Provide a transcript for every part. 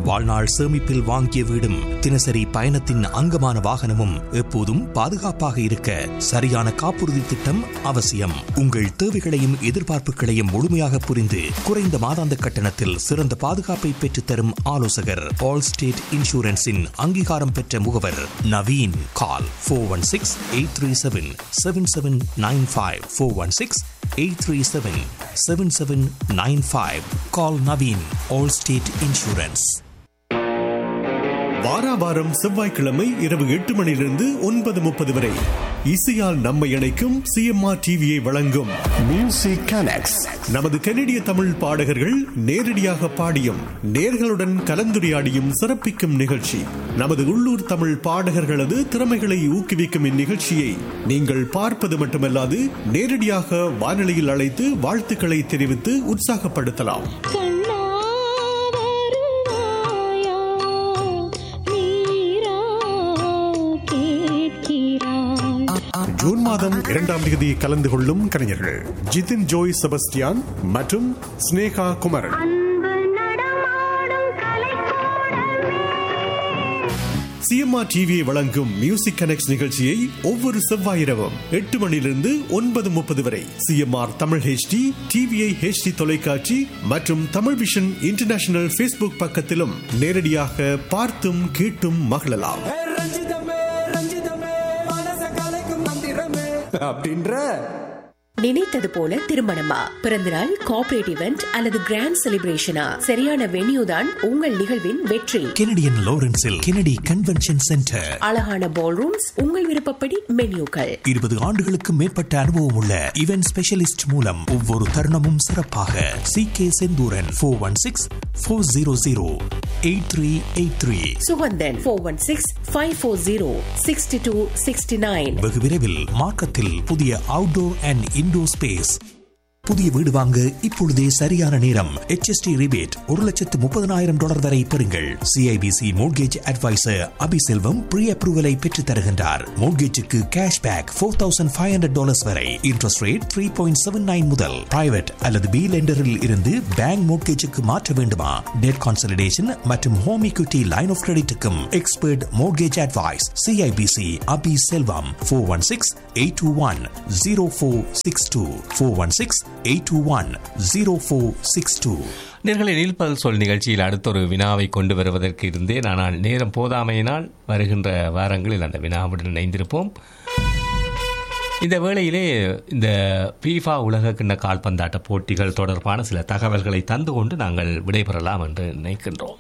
வாழ்நாள் சேமிப்பில் வாங்கிய வீடும் தினசரி பயணத்தின் அங்கமான வாகனமும் எப்போதும் பாதுகாப்பாக இருக்க சரியான காப்புறுதி திட்டம் அவசியம் உங்கள் தேவைகளையும் எதிர்பார்ப்புகளையும் முழுமையாக புரிந்து குறைந்த மாதாந்த கட்டணத்தில் சிறந்த பாதுகாப்பை பெற்றுத்தரும் ஆலோசகர் ஆல் ஸ்டேட் இன்சூரன்ஸின் அங்கீகாரம் பெற்ற முகவர் Naveen call four one six eight three seven seven seven nine five four one six eight three seven seven seven nine five call Naveen Allstate insurance வாராவாரம் செவ்வாய்க்கிழமை இரவு எட்டு மணியிலிருந்து ஒன்பது முப்பது வரை இசையால் நம்மை இணைக்கும் சிஎம்ஆர் டிவியை வழங்கும் மியூசிக் கனெக்ட்ஸ் நமது கனடிய தமிழ் பாடகர்கள் நேரடியாக பாடியும் நேர்களுடன் கலந்துரையாடியும் சிறப்பிக்கும் நிகழ்ச்சி நமது உள்ளூர் தமிழ் பாடகர்களது திறமைகளை ஊக்குவிக்கும் இந்நிகழ்ச்சியை நீங்கள் பார்ப்பது மட்டுமல்லாது நேரடியாக வானொலியில் அழைத்து வாழ்த்துக்களை தெரிவித்து உற்சாகப்படுத்தலாம் கண்ணா வருவாயா நீரா கேட்கிறாய் ஜூன் மாதம் இரண்டாம் தேதி கலந்து கொள்ளும் கலைஞர்கள் ஜிதின் ஜோய் செபஸ்டியான் மற்றும் ஸ்னேகா குமரன் அன்பு நடமாடும் கலைக்கூடமே சிஎம்ஆர் டிவியை வழங்கும் மியூசிக் கனெக்ட் நிகழ்ச்சியை ஒவ்வொரு செவ்வாய் இரவும் எட்டு மணியிலிருந்து ஒன்பது முப்பது வரை CMR Tamil HD TVI HD தொலைக்காட்சி மற்றும் தமிழ் விஷன் இன்டர்நேஷனல் ஃபேஸ்புக் பக்கத்திலும் நேரடியாக பார்த்தும் கேட்டும் மகிழலாம் ஏ ரஞ்சிதமே ரஞ்சிதமே மனச கலைக்கும் மந்திரமே அப்படின்ற நினைத்தது போல திருமணமா பிறந்தநாள் கார்ப்பரேட் இவெண்ட் அல்லது கிராண்ட் செலிப்ரேஷனா சரியான வென்யூ தான் உங்கள் நிகழ்வின் வெற்றி கெனடியன் லாரன்ஸில் கெனடி கன்வென்ஷன் சென்டர் அழகான பால் ரூம்ஸ் உங்கள் விருப்பப்படி மென்யூக்கள் இருபது ஆண்டுகளுக்கு மேற்பட்ட அனுபவம் உள்ள இவென்ட் ஸ்பெஷலிஸ்ட் மூலம் ஒவ்வொரு தருணமும் சிறப்பாக C K Senthuran four one six four zero zero eight three eight three Suganthan four one six five four zero sixty two sixty nine வெகு விரைவில் மார்க்கத்தில் புதிய அவுட்டோர் அண்ட் இன்டோர் ஸ்பேஸ் புதிய வீடு வாங்க இப்பொழுதே சரியான நேரம் HST ரிபேட் ஒரு லட்சத்து முப்பதனாயிரம் டாலர் வரை பெறுங்கள் CIBC mortgage advisor Abiselvam pre அப்ரூவலை பெற்றுத் தருகின்றார் மோட்கேஜுக்கு cash back four thousand five hundred dollars வரை interest rate three point seven nine முதல் பிரைவேட் அல்லது பி லெண்டரில் இருந்து பேங்க் மோட்கேஜுக்கு மாற்ற வேண்டுமா டெட் கான்சலிடேஷன் மற்றும் ஹோம் equity லைன் ஆஃப் கிரெடிட்டுக்கும் expert mortgage advice CIBC Abi Selvam four one six eight two one zero four six two four one six eight two one zero four six two நேர்களை நீல்பல் சொல் நிகழ்ச்சியில் அடுத்தொரு வினாவை கொண்டு வருவதற்கு இருந்தேன் ஆனால் நேரம் போதாமையினால் வருகின்ற வாரங்களில் அந்த வினாவுடன் இணைந்திருப்போம் இந்த வேளையிலே இந்த ஃபீஃபா உலக கிண்ண கால்பந்தாட்ட போட்டிகள் தொடர்பான சில தகவல்களை தந்து கொண்டு நாங்கள் விடைபெறலாம் என்று நினைக்கின்றோம்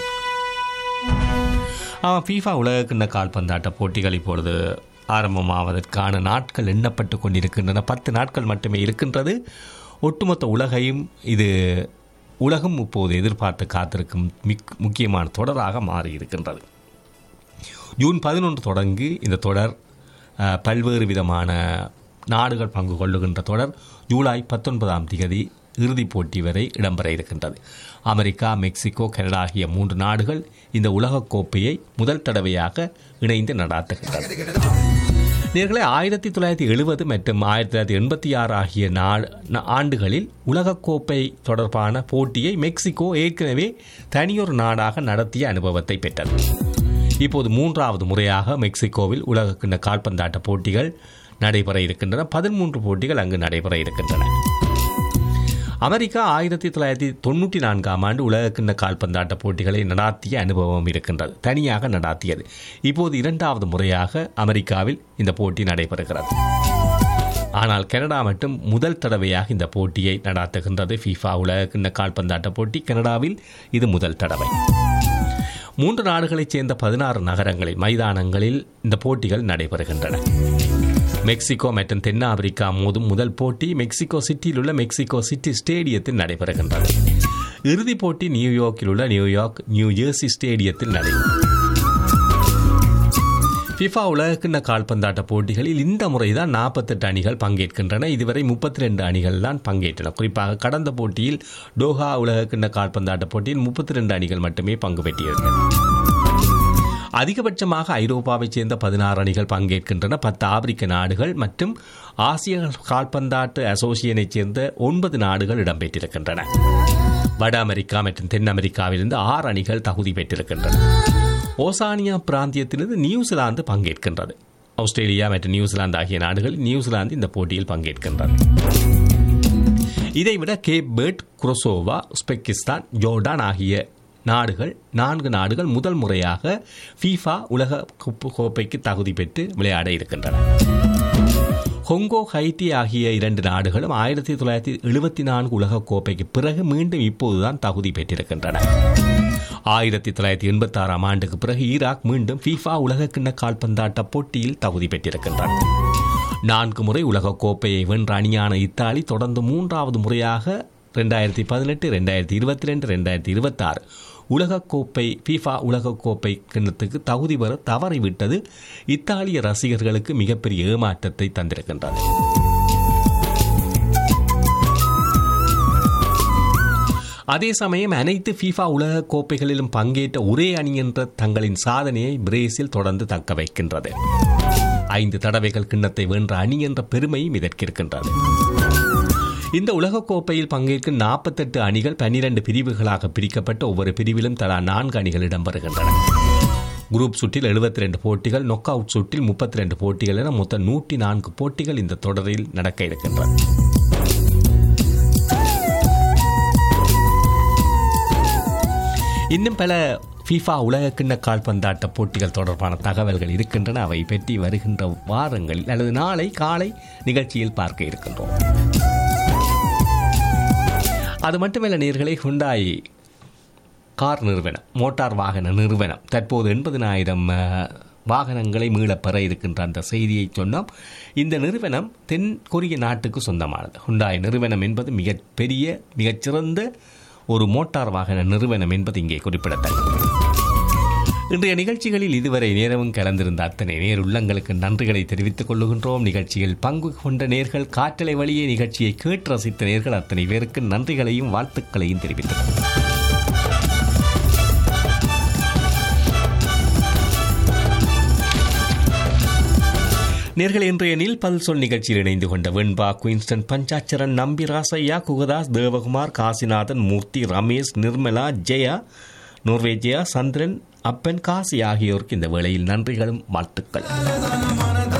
ஆமாம் ஃபீஃபா உலக கிண்ண கால்பந்தாட்ட போட்டிகள் இப்பொழுது ஆரம்பமாவதற்கான நாட்கள் எண்ணப்பட்டு கொண்டிருக்கின்றன பத்து நாட்கள் மட்டுமே இருக்கின்றது ஒட்டுமொத்த உலகையும் இது உலகம் இப்போது எதிர்பார்த்து காத்திருக்கும் மிக் முக்கியமான தொடராக மாறி இருக்கின்றது ஜூன் பதினொன்று தொடங்கி இந்த தொடர் அஹ், பல்வேறு விதமான நாடுகள் பங்கு கொள்ளுகின்ற தொடர் ஜூலை பத்தொன்பதாம் தேதி இறுதிப் போட்டி வரை இடம்பெற இருக்கின்றது அமெரிக்கா மெக்சிகோ கனடா ஆகிய மூன்று நாடுகள் இந்த உலகக் கோப்பையை முதல் தடவையாக இணைந்து நடாத்துகின்றன நேர்களை ஆயிரத்தி தொள்ளாயிரத்தி எழுபது மற்றும் ஆயிரத்தி தொள்ளாயிரத்தி எண்பத்தி ஆறு ஆகிய நாள் ந- ஆண்டுகளில் உலகக்கோப்பை தொடர்பான போட்டியை மெக்சிகோ ஏற்கனவே தனியொரு நாடாக நடத்திய அனுபவத்தை பெற்றது இப்போது மூன்றாவது முறையாக மெக்சிகோவில் உலகக்கிண்ண கால்பந்தாட்ட போட்டிகள் நடைபெற இருக்கின்றன பதிமூன்று போட்டிகள் அங்கு நடைபெற இருக்கின்றன அமெரிக்கா ஆயிரத்தி தொள்ளாயிரத்தி தொண்ணூற்றி நான்காம் ஆண்டு உலகக்கிண்ண கால்பந்தாட்ட போட்டிகளை நடாத்திய அனுபவம் இருக்கின்றது தனியாக நடாத்தியது இப்போது இரண்டாவது முறையாக அமெரிக்காவில் இந்த போட்டி நடைபெறுகிறது ஆனால் கனடா மட்டும் முதல் தடவையாக இந்த போட்டியை நடாத்துகின்றது ஃபீஃபா உலகக்கிண்ண கால்பந்தாட்ட போட்டி கனடாவில் இது முதல் தடவை மூன்று நாடுகளைச் சேர்ந்த பதினாறு நகரங்களில் மைதானங்களில் இந்த போட்டிகள் நடைபெறுகின்றன மெக்சிகோ மற்றும் தென்னாப்பிரிக்கா மோதும் முதல் போட்டி மெக்சிகோ சிட்டியில் உள்ள மெக்சிகோ சிட்டி ஸ்டேடியத்தில் நடைபெறுகின்றது இறுதிப் போட்டி நியூயார்க்கில் உள்ள நியூயார்க் நியூ ஜெர்சி ஸ்டேடியத்தில் நடைபெறும் ஃபிஃபா உலகக்கிண்ண கால்பந்தாட்ட போட்டிகளில் இந்த முறைதான் நாற்பத்தெட்டு அணிகள் பங்கேற்கின்றன இதுவரை முப்பத்தி ரெண்டு அணிகள் தான் பங்கேற்றன குறிப்பாக கடந்த போட்டியில் டோஹா உலகக்கிண்ண கால்பந்தாட்ட போட்டியில் முப்பத்தி ரெண்டு அணிகள் மட்டுமே பங்கு பெற்றிருந்தன அதிகபட்சமாக ஐரோப்பாவைச் சேர்ந்த பதினாறு அணிகள் பங்கேற்கின்றன பத்து ஆப்பிரிக்க நாடுகள் மற்றும் ஆசிய கால்பந்தாட்டு அசோசியனைச் சேர்ந்த ஒன்பது நாடுகள் இடம்பெற்றிருக்கின்றன வட அமெரிக்கா மற்றும் தென் அமெரிக்காவிலிருந்து ஆறு அணிகள் தகுதி பெற்றிருக்கின்றன ஓசானியா பிராந்தியத்திலிருந்து நியூசிலாந்து பங்கேற்கின்றது ஆஸ்திரேலியா மற்றும் நியூசிலாந்து ஆகிய நாடுகள் நியூசிலாந்து இந்த போட்டியில் பங்கேற்கின்றன இதைவிட கேப் பேர்ட் குரோசோவா உஸ்பெகிஸ்தான் ஜோர்டான் ஆகிய நாடுகள் நான்கு நாடுகள் முதல் முறையாக ஃபீஃபா உலக கோப்ப- கோப்பைக்கு தகுதி பெற்று விளையாட இருக்கின்றன ஹொங்கோ ஹைட்டி ஆகிய இரண்டு நாடுகளும் ஆயிரத்தி தொள்ளாயிரத்தி எழுபத்தி நான்கு உலக கோப்பைக்கு பிறகு மீண்டும் இப்போதுதான் தகுதி பெற்றிருக்கின்றன ஆயிரத்தி தொள்ளாயிரத்தி எண்பத்தி ஆறாம் ஆண்டுக்கு பிறகு ஈராக் மீண்டும் ஃபீஃபா உலகக்கிண்ண கால்பந்தாட்ட போட்டியில் தகுதி பெற்றிருக்கின்றன நான்கு முறை உலக கோப்பையை வென்ற அணியான இத்தாலி தொடர்ந்து மூன்றாவது முறையாக ரெண்டாயிரத்தி பதினெட்டு ரெண்டாயிரத்தி இருபத்தி ரெண்டு ரெண்டாயிரத்தி இருபத்தாறு உலகக்கோப்பை ஃபீஃபா உலகக்கோப்பை கிண்ணத்துக்கு தகுதி பெற தவறிவிட்டது இத்தாலிய ரசிகர்களுக்கு மிகப்பெரிய ஏமாற்றத்தை தந்திருக்கின்றது அதே சமயம் அனைத்து ஃபீஃபா உலக கோப்பைகளிலும் பங்கேற்ற ஒரே அணி என்ற தங்களின் சாதனையை பிரேசில் தொடர்ந்து தக்க வைக்கின்றது ஐந்து தடவைகள் கிண்ணத்தை வென்ற அணி என்ற பெருமையும் இதற்கு இருக்கின்றது இந்த உலகக்கோப்பையில் பங்கேற்கும் நாற்பத்தெட்டு அணிகள் பன்னிரண்டு பிரிவுகளாக பிரிக்கப்பட்டு ஒவ்வொரு பிரிவிலும் தலா நான்கு அணிகள் இடம்பெறுகின்றன குரூப் சுற்றில் 72 ரெண்டு போட்டிகள் நொக் அவுட் சுற்றில் முப்பத்தி ரெண்டு போட்டிகள் என மொத்தம் நூற்றி நான்கு போட்டிகள் இந்த தொடரில் நடக்க இருக்கின்றன இன்னும் பல ஃபீஃபா உலகக்கிண்ண கால்பந்தாட்ட போட்டிகள் தொடர்பான தகவல்கள் இருக்கின்றன அவை பற்றி வருகின்ற வாரங்களில் அல்லது நாளை காலை நிகழ்ச்சியில் பார்க்க இருக்கின்றோம் அது மட்டுமல்ல நேர்களை ஹுண்டாய் கார் நிறுவனம் மோட்டார் வாகன நிறுவனம் தற்போது எண்பதினாயிரம் வாகனங்களை மீளப் பெற இருக்கின்ற அந்த செய்தியை சொன்னோம் இந்த நிறுவனம் தென் கொரிய நாட்டுக்கு சொந்தமானது ஹுண்டாய் நிறுவனம் என்பது மிகப் பெரிய மிகச்சிறந்த ஒரு மோட்டார் வாகன நிறுவனம் என்பது இங்கே குறிப்பிடத்தக்கது இன்றைய நிகழ்ச்சிகளில் இதுவரை நேரமும் கலந்திருந்த அத்தனை நேர் உள்ளங்களுக்கு நன்றிகளை தெரிவித்துக் கொள்ளுகின்றோம் நிகழ்ச்சியில் பங்கு கொண்ட நேர்கள் காற்றலை வழியே நிகழ்ச்சியை கேட்டு ரசித்த நேர்கள் அத்தனை பேருக்கு நன்றிகளையும் வாழ்த்துக்களையும் தெரிவித்துக் கொள்கிறோம். நேர்கள் இன்றைய நீல் பல் சொல் நிகழ்ச்சியில் இணைந்து கொண்ட வெண்பா குயின்ஸ்டன் பஞ்சாச்சரன் நம்பி ராசையா குகதாஸ் தேவகுமார் காசிநாதன் மூர்த்தி ரமேஷ் நிர்மலா ஜெயா நோர்வேஜியா சந்திரன் அப்பன் காசி ஆகியோருக்கு இந்த வேளையில் நன்றிகளும் வாழ்த்துக்கள்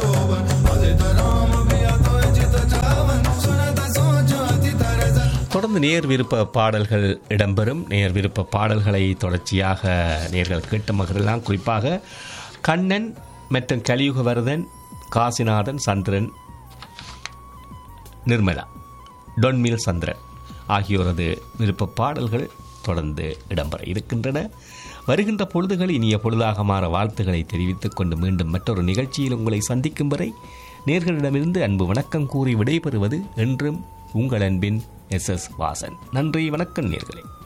தொடர்ந்து நேர் விருப்ப பாடல்கள் இடம்பெறும் நேர் விருப்ப பாடல்களை தொடர்ச்சியாக நேர்கள் கேட்ட மகளெல்லாம் குறிப்பாக கண்ணன் மற்றும் கலியுகவர்தன் காசிநாதன் சந்திரன் நிர்மலா டொன்மில் சந்திரன் ஆகியோரது விருப்ப பாடல்கள் தொடர்ந்து இடம்பெற இருக்கின்றன வருகின்ற பொழுதுகள் இனிய பொழுதாக மாற வாழ்த்துக்களை தெரிவித்துக் கொண்டு மீண்டும் மற்றொரு நிகழ்ச்சியில் உங்களை சந்திக்கும் வரை நேர்களிடமிருந்து அன்பு வணக்கம் கூறி விடைபெறுவது என்றும் உங்கள் அன்பின் எஸ் எஸ் வாசன் நன்றி வணக்கம் நேர்களே